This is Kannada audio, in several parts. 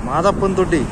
ಮಾದಪ್ಪನ ದೊಡ್ಡಿ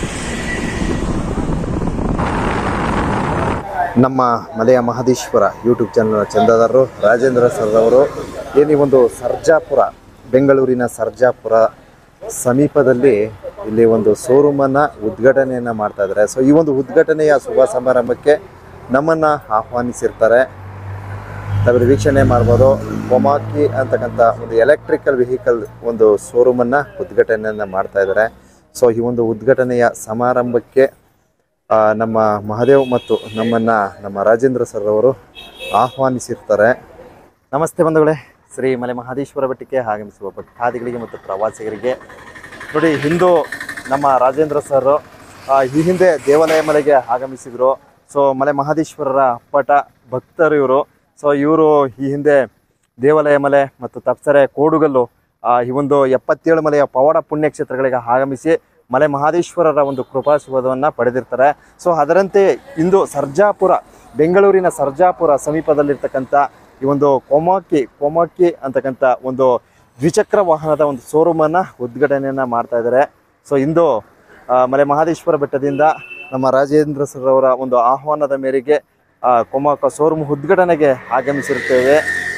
ನಮ್ಮ ಮಲೆಯ ಮಹದೇಶ್ವರ ಯೂಟ್ಯೂಬ್ ಚಾನಲ್ ಚಂದಾದಾರರು ರಾಜೇಂದ್ರ ಸರ್ ಅವರು ಏನು ಈ ಒಂದು ಸರ್ಜಾಪುರ ಬೆಂಗಳೂರಿನ ಸರ್ಜಾಪುರ ಸಮೀಪದಲ್ಲಿ ಇಲ್ಲಿ ಒಂದು ಶೋರೂಮನ್ನು ಉದ್ಘಾಟನೆಯನ್ನು ಮಾಡ್ತಾ ಇದ್ದಾರೆ ಸೊ ಈ ಒಂದು ಉದ್ಘಾಟನೆಯ ಶುಭ ಸಮಾರಂಭಕ್ಕೆ ನಮ್ಮನ್ನು ಆಹ್ವಾನಿಸಿರ್ತಾರೆ ತಾವಿಲ್ಲಿ ವೀಕ್ಷಣೆ ಮಾಡ್ಬೋದು ಕೊಮಾಕಿ ಅಂತಕ್ಕಂಥ ಒಂದು ಎಲೆಕ್ಟ್ರಿಕಲ್ ವೆಹಿಕಲ್ ಒಂದು ಶೋರೂಮನ್ನು ಉದ್ಘಾಟನೆಯನ್ನು ಮಾಡ್ತಾ ಇದ್ದಾರೆ ಸೊ ಈ ಒಂದು ಉದ್ಘಾಟನೆಯ ಸಮಾರಂಭಕ್ಕೆ ಆ, ನಮ್ಮ ಮಹದೇವ್ ಮತ್ತು ನಮ್ಮನ್ನು ನಮ್ಮ ರಾಜೇಂದ್ರ ಸರ್ ಅವರು ಆಹ್ವಾನಿಸಿರ್ತಾರೆ ನಮಸ್ತೆ ಬಂಧುಗಳೇ ಶ್ರೀ ಮಲೆ ಮಹದೇಶ್ವರ ಬೆಟ್ಟಕ್ಕೆ ಆಗಮಿಸುವ ಭಕ್ತಾದಿಗಳಿಗೆ ಮತ್ತು ಪ್ರವಾಸಿಗರಿಗೆ ನೋಡಿ ಹಿಂದೂ ನಮ್ಮ ರಾಜೇಂದ್ರ ಸರ್ ಈ ಹಿಂದೆ ದೇವಾಲಯ ಮಲೆಗೆ ಆಗಮಿಸಿದ್ರು ಸೊ ಮಲೆ ಮಹದೇಶ್ವರರ ಅಪ್ಪಟ ಭಕ್ತರು ಇವರು ಸೊ ಇವರು ಈ ಹಿಂದೆ ದೇವಾಲಯ ಮಲೆ ಮತ್ತು ತಪ್ಸರೆ ಕೋಡುಗಲ್ಲು ಆ, ಈ ಒಂದು ಎಪ್ಪತ್ತೇಳು ಮಲೆಯ ಪವಾಡ ಪುಣ್ಯಕ್ಷೇತ್ರಗಳಿಗೆ ಆಗಮಿಸಿ ಮಲೆ ಮಹದೇಶ್ವರರ ಒಂದು ಕೃಪಾಶೀರ್ವಾದವನ್ನು ಪಡೆದಿರ್ತಾರೆ ಸೊ ಅದರಂತೆ ಇಂದು ಸರ್ಜಾಪುರ ಬೆಂಗಳೂರಿನ ಸರ್ಜಾಪುರ ಸಮೀಪದಲ್ಲಿರ್ತಕ್ಕಂಥ ಈ ಒಂದು ಕೊಮಾಕಿ ಕೊಮಾಕಿ ಅಂತಕ್ಕಂಥ ಒಂದು ದ್ವಿಚಕ್ರ ವಾಹನದ ಒಂದು ಶೋರೂಮನ್ನು ಉದ್ಘಾಟನೆಯನ್ನು ಮಾಡ್ತಾ ಇದ್ದಾರೆ ಸೊ ಇಂದು ಆ, ಮಲೆ ಮಹದೇಶ್ವರ ಬೆಟ್ಟದಿಂದ ನಮ್ಮ ರಾಜೇಂದ್ರ ಸರ್ ಅವರ ಒಂದು ಆಹ್ವಾನದ ಮೇರೆಗೆ ಆ, ಕೊಮಾಕ ಶೋರೂಮ್ ಉದ್ಘಾಟನೆಗೆ ಆಗಮಿಸಿರುತ್ತೇವೆ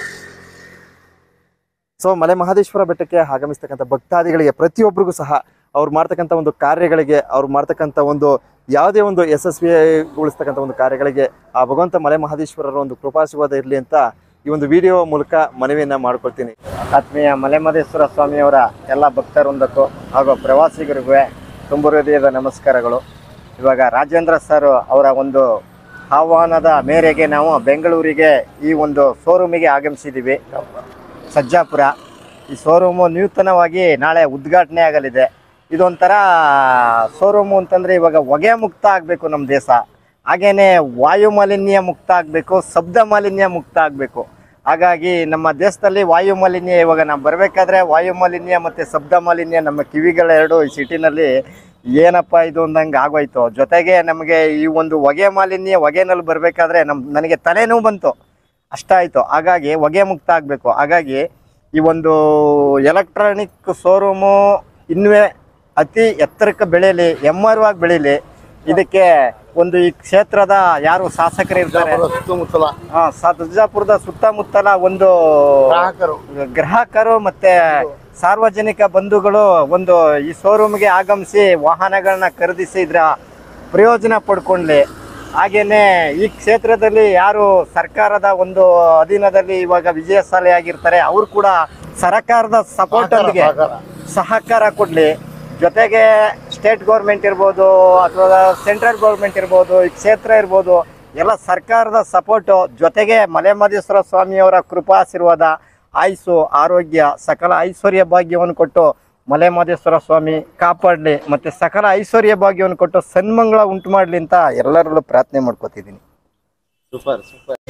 ಸೊ ಮಲೆ ಮಹದೇಶ್ವರ ಬೆಟ್ಟಕ್ಕೆ ಆಗಮಿಸ್ತಕ್ಕಂಥ ಭಕ್ತಾದಿಗಳಿಗೆ ಪ್ರತಿಯೊಬ್ಬರಿಗೂ ಸಹ ಅವ್ರು ಮಾಡ್ತಕ್ಕಂಥ ಒಂದು ಕಾರ್ಯಗಳಿಗೆ ಅವ್ರು ಮಾಡ್ತಕ್ಕಂಥ ಒಂದು ಯಾವುದೇ ಒಂದು ಯಶಸ್ವಿಗೊಳಿಸ್ತಕ್ಕಂಥ ಒಂದು ಕಾರ್ಯಗಳಿಗೆ ಆ ಭಗವಂತ ಮಲೆ ಮಹದೇಶ್ವರರ ಒಂದು ಕೃಪಾಶೀರ್ವಾದ ಇರಲಿ ಅಂತ ಈ ಒಂದು ವಿಡಿಯೋ ಮೂಲಕ ಮನವಿಯನ್ನ ಮಾಡ್ಕೊಳ್ತೀನಿ ಆತ್ಮೀಯ ಮಲೆಮಹದೇಶ್ವರ ಸ್ವಾಮಿಯವರ ಎಲ್ಲ ಭಕ್ತವೃಂದಕ್ಕೂ ಹಾಗೂ ಪ್ರವಾಸಿಗರಿಗೂ ತುಂಬ ಹೃದಯದ ನಮಸ್ಕಾರಗಳು ಇವಾಗ ರಾಜೇಂದ್ರ ಸರ್ ಅವರ ಒಂದು ಆಹ್ವಾನದ ಮೇರೆಗೆ ನಾವು ಬೆಂಗಳೂರಿಗೆ ಈ ಒಂದು ಶೋರೂಮಿಗೆ ಆಗಮಿಸಿದ್ದೀವಿ ಸಜ್ಜಾಪುರ ಈ ಶೋರೂಮು ನೂತನವಾಗಿ ನಾಳೆ ಉದ್ಘಾಟನೆ ಆಗಲಿದೆ ಇದೊಂಥರ ಶೋರೂಮು ಅಂತಂದರೆ ಇವಾಗ ಹೊಗೆ ಮುಕ್ತ ಆಗಬೇಕು ನಮ್ಮ ದೇಶ ಹಾಗೇನೆ ವಾಯು ಮಾಲಿನ್ಯ ಮುಕ್ತ ಆಗಬೇಕು ಶಬ್ದ ಮಾಲಿನ್ಯ ಮುಕ್ತ ಆಗಬೇಕು ಹಾಗಾಗಿ ನಮ್ಮ ದೇಶದಲ್ಲಿ ವಾಯು ಮಾಲಿನ್ಯ ಇವಾಗ ನಾವು ಬರಬೇಕಾದ್ರೆ ವಾಯು ಮಾಲಿನ್ಯ ಮತ್ತು ಶಬ್ದ ಮಾಲಿನ್ಯ ನಮ್ಮ ಕಿವಿಗಳೆರಡು ಈ ಸಿಟಿನಲ್ಲಿ ಏನಪ್ಪ ಇದು ಅಂದಂಗೆ ಆಗೋಯ್ತು ಜೊತೆಗೆ ನಮಗೆ ಈ ಒಂದು ಹೊಗೆ ಮಾಲಿನ್ಯ ಹೊಗೆನಲ್ಲಿ ಬರಬೇಕಾದ್ರೆ ನಮ್ಮ ನನಗೆ ತಲೆನೋವು ಬಂತು ಅಷ್ಟಾಯಿತು ಹಾಗಾಗಿ ಹೊಗೆ ಮುಕ್ತ ಆಗಬೇಕು ಹಾಗಾಗಿ ಈ ಒಂದು ಎಲೆಕ್ಟ್ರಾನಿಕ್ ಶೋರೂಮು ಇನ್ನೂ ಅತಿ ಎತ್ತರಕ್ಕೆ ಬೆಳೀಲಿ ಎಮ್ಮರವಾಗಿ ಬೆಳೀಲಿ ಇದಕ್ಕೆ ಒಂದು ಈ ಕ್ಷೇತ್ರದ ಯಾರು ಶಾಸಕರು ಇರ್ತಾರೆ ಸುತ್ತಮುತ್ತಲ ಆ, ಸರ್ಜಾಪುರದ ಸುತ್ತಮುತ್ತಲ ಒಂದು ಗ್ರಾಹಕರು ಗ್ರಾಹಕರು ಮತ್ತೆ ಸಾರ್ವಜನಿಕ ಬಂಧುಗಳು ಒಂದು ಈ ಶೋರೂಮ್ಗೆ ಆಗಮಿಸಿ ವಾಹನಗಳನ್ನ ಖರೀದಿಸಿ ಇದರ ಪ್ರಯೋಜನ ಪಡ್ಕೊಳ್ಳಿ ಹಾಗೇನೆ ಈ ಕ್ಷೇತ್ರದಲ್ಲಿ ಯಾರು ಸರ್ಕಾರದ ಒಂದು ಅಧೀನದಲ್ಲಿ ಇವಾಗ ವಿಜಯಶಾಲಿ ಆಗಿರ್ತಾರೆ ಅವರು ಕೂಡ ಸರ್ಕಾರದ ಸಪೋರ್ಟ್ ಒಂದಿಗೆ ಸಹಕಾರ. ಸಹಕಾರ ಕೊಡಲಿ ಜೊತೆಗೆ ಸ್ಟೇಟ್ ಗೌರ್ಮೆಂಟ್ ಇರ್ಬೋದು ಅಥವಾ ಸೆಂಟ್ರಲ್ ಗೌರ್ಮೆಂಟ್ ಇರ್ಬೋದು ಈ ಕ್ಷೇತ್ರ ಇರ್ಬೋದು ಎಲ್ಲ ಸರ್ಕಾರದ ಸಪೋರ್ಟು ಜೊತೆಗೆ ಮಲೆಮಹದೇಶ್ವರ ಸ್ವಾಮಿಯವರ ಕೃಪಾಶೀರ್ವಾದ ಆಯುಸ್ಸು ಆರೋಗ್ಯ ಸಕಲ ಐಶ್ವರ್ಯ ಭಾಗ್ಯವನ್ನು ಕೊಟ್ಟು ಮಲೆಮಹದೇಶ್ವರ ಸ್ವಾಮಿ ಕಾಪಾಡಲಿ ಮತ್ತು ಸಕಲ ಐಶ್ವರ್ಯ ಭಾಗ್ಯವನ್ನು ಕೊಟ್ಟು ಸನ್ಮಂಗಳ ಉಂಟು ಮಾಡಲಿ ಅಂತ ಎಲ್ಲರಲ್ಲೂ ಪ್ರಾರ್ಥನೆ ಮಾಡ್ಕೋತಿದ್ದೀನಿ ಸೂಪರ್ ಸೂಪರ್